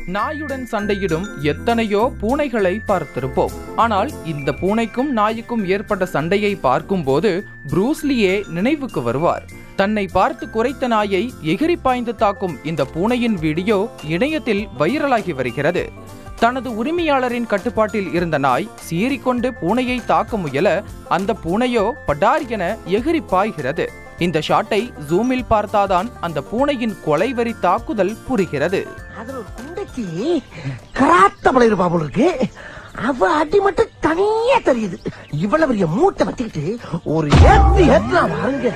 நாயுடன் சண்டையிடும் எத்தனையோ பூனைகளை பார்த்திருப்போம் ஆனால் இந்த பூனைக்கும் நாய்க்கும் ஏற்பட்ட சண்டையை பார்க்கும்போது ப்ரூஸ்லியே நினைவுக்கு வருவார் தன்னை பார்த்து குறைத்த நாயை எகிரி பாய்ந்து தாக்கும் இந்த பூனையின் வீடியோ இணையத்தில் வைரலாகி வருகிறது தனது உரிமையாளரின் கட்டுப்பாட்டில் இருந்த நாய் சீறிக்கொண்டு பூனையை தாக்க முயல அந்த பூனையோ படார் என எகிரி பாய்கிறது இந்த ஷாட்டை ஜூமில் பார்த்தாதான் அந்த பூனையின் கொலைவெறி தாக்குதல் புரிகிறது அதுல ஒரு குண்டைக்கு கராத்த பழைய போல இருக்கு அவ அடி மட்டும் தனியா தெரியுது இவ்வளவு பெரிய மூட்டை வச்சுக்கிட்டு ஒரு ஏத்து ஏத்துனா பாருங்க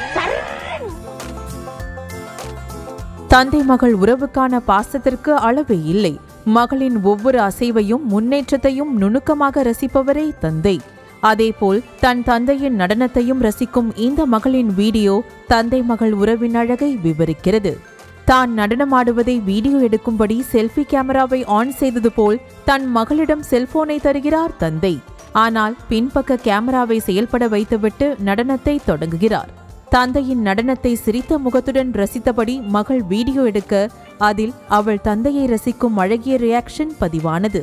தந்தை மகள் உறவுக்கான பாசத்திற்கு அளவே இல்லை மகளின் ஒவ்வொரு அசைவையும் முன்னேற்றத்தையும் நுணுக்கமாக ரசிப்பவரே தந்தை அதேபோல் தன் தந்தையின் நடனத்தையும் ரசிக்கும் இந்த மகளின் வீடியோ தந்தை மகள் உறவின் அழகை விவரிக்கிறது தான் நடனமாடுவதை வீடியோ எடுக்கும்படி செல்ஃபி கேமராவை ஆன் செய்தது போல் தன் மகளிடம் செல்போனை தருகிறார் தந்தை ஆனால் பின்பக்க கேமராவை செயல்பட வைத்துவிட்டு நடனத்தை தொடங்குகிறார் தந்தையின் நடனத்தை சிரித்த முகத்துடன் ரசித்தபடி மகள் வீடியோ எடுக்க அதில் அவள் தந்தையை ரசிக்கும் அழகிய ரியாக்ஷன் பதிவானது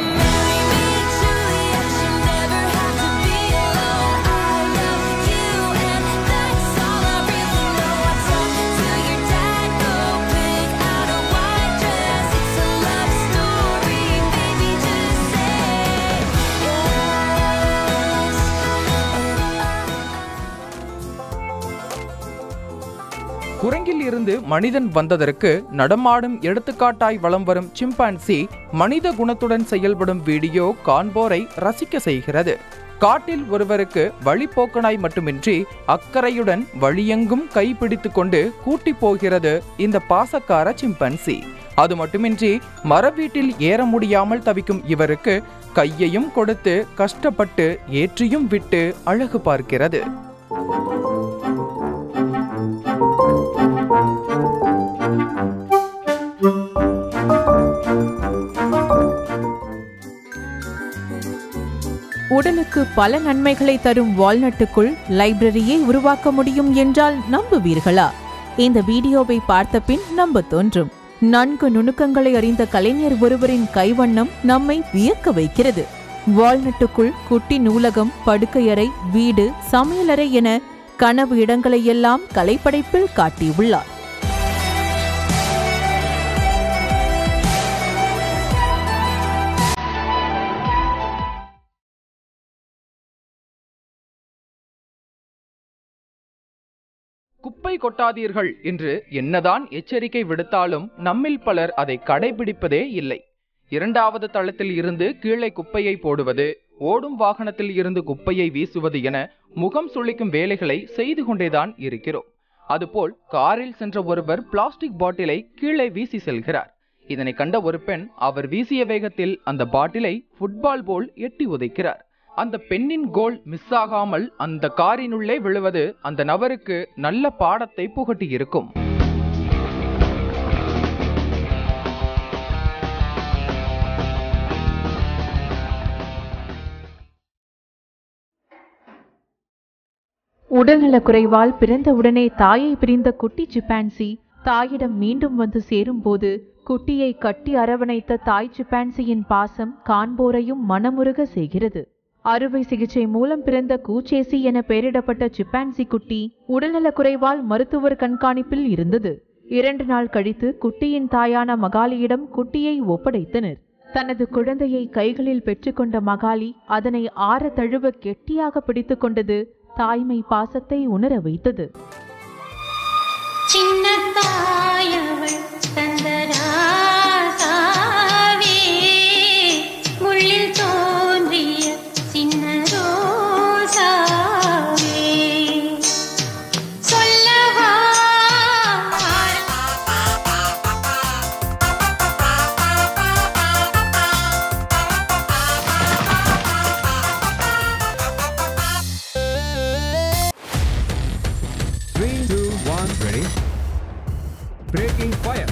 குரங்கில் இருந்து மனிதன் வந்ததற்கு நடமாடும் எடுத்துக்காட்டாய் வலம் வரும் சிம்பான்சி மனித குணத்துடன் செயல்படும் வீடியோ காண்போரை ரசிக்க செய்கிறது காட்டில் ஒருவருக்கு வழிப்போக்கனாய் மட்டுமின்றி அக்கறையுடன் வழியெங்கும் கைப்பிடித்து கொண்டு கூட்டி போகிறது இந்த பாசக்கார சிம்பன்சி அது மட்டுமின்றி மரவீட்டில் ஏற முடியாமல் தவிக்கும் இவருக்கு கையையும் கொடுத்து கஷ்டப்பட்டு ஏற்றியும் விட்டு அழகு பார்க்கிறது உடலுக்கு பல நன்மைகளை தரும் வால்நட்டுக்குள் லைப்ரரியை உருவாக்க முடியும் என்றால் நம்புவீர்களா இந்த வீடியோவை பார்த்த பின் நம்ப தோன்றும் நன்கு நுணுக்கங்களை அறிந்த கலைஞர் ஒருவரின் கைவண்ணம் நம்மை வியக்க வைக்கிறது வால்நட்டுக்குள் குட்டி நூலகம் படுக்கையறை வீடு சமையலறை என கனவு இடங்களையெல்லாம் கலைப்படைப்பில் காட்டியுள்ளார் குப்பை கொட்டாதீர்கள் என்று என்னதான் எச்சரிக்கை விடுத்தாலும் நம்மில் பலர் அதை கடைபிடிப்பதே இல்லை இரண்டாவது தளத்தில் இருந்து கீழே குப்பையை போடுவது ஓடும் வாகனத்தில் இருந்து குப்பையை வீசுவது என முகம் சுளிக்கும் வேலைகளை செய்து கொண்டேதான் இருக்கிறோம் அதுபோல் காரில் சென்ற ஒருவர் பிளாஸ்டிக் பாட்டிலை கீழே வீசி செல்கிறார் இதனை கண்ட ஒரு பெண் அவர் வீசிய வேகத்தில் அந்த பாட்டிலை ஃபுட்பால் போல் எட்டி உதைக்கிறார் அந்த பெண்ணின் கோல் மிஸ் ஆகாமல் அந்த காரினுள்ளே விழுவது அந்த நபருக்கு நல்ல பாடத்தை புகட்டி இருக்கும் உடல்நலக் குறைவால் பிறந்தவுடனே தாயை பிரிந்த குட்டி சிப்பான்சி தாயிடம் மீண்டும் வந்து சேரும்போது குட்டியை கட்டி அரவணைத்த தாய் சிப்பான்சியின் பாசம் காண்போரையும் மனமுருக செய்கிறது அறுவை சிகிச்சை மூலம் பிறந்த கூச்சேசி என பெயரிடப்பட்ட சிப்பான்சி குட்டி உடல்நலக் குறைவால் மருத்துவர் கண்காணிப்பில் இருந்தது இரண்டு நாள் கழித்து குட்டியின் தாயான மகாலியிடம் குட்டியை ஒப்படைத்தனர் தனது குழந்தையை கைகளில் பெற்றுக்கொண்ட மகாலி அதனை ஆற தழுவ கெட்டியாக பிடித்துக் கொண்டது தாய்மை பாசத்தை உணர வைத்தது சின்ன தாயவள் தந்தராசாவே முள்ளில் தோன்றிய சின்ன ரோசாவே சொல்லவா Three, two, one, ready. Breaking fire.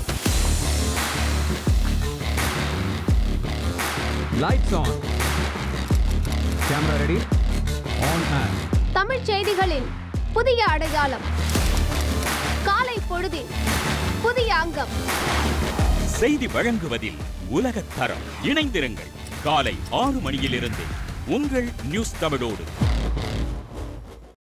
Lights on. Camera ready. On and. தமிழ்ச் செய்திகளின் புதிய அடையாளம் காலை பொழுதின் புதிய அங்கம் செய்தி வழங்குவதில் உலகத் தரம் இணைந்திருங்கள் காலை ஆறு மணியிலிருந்து உங்கள் நியூஸ் தமிழோடு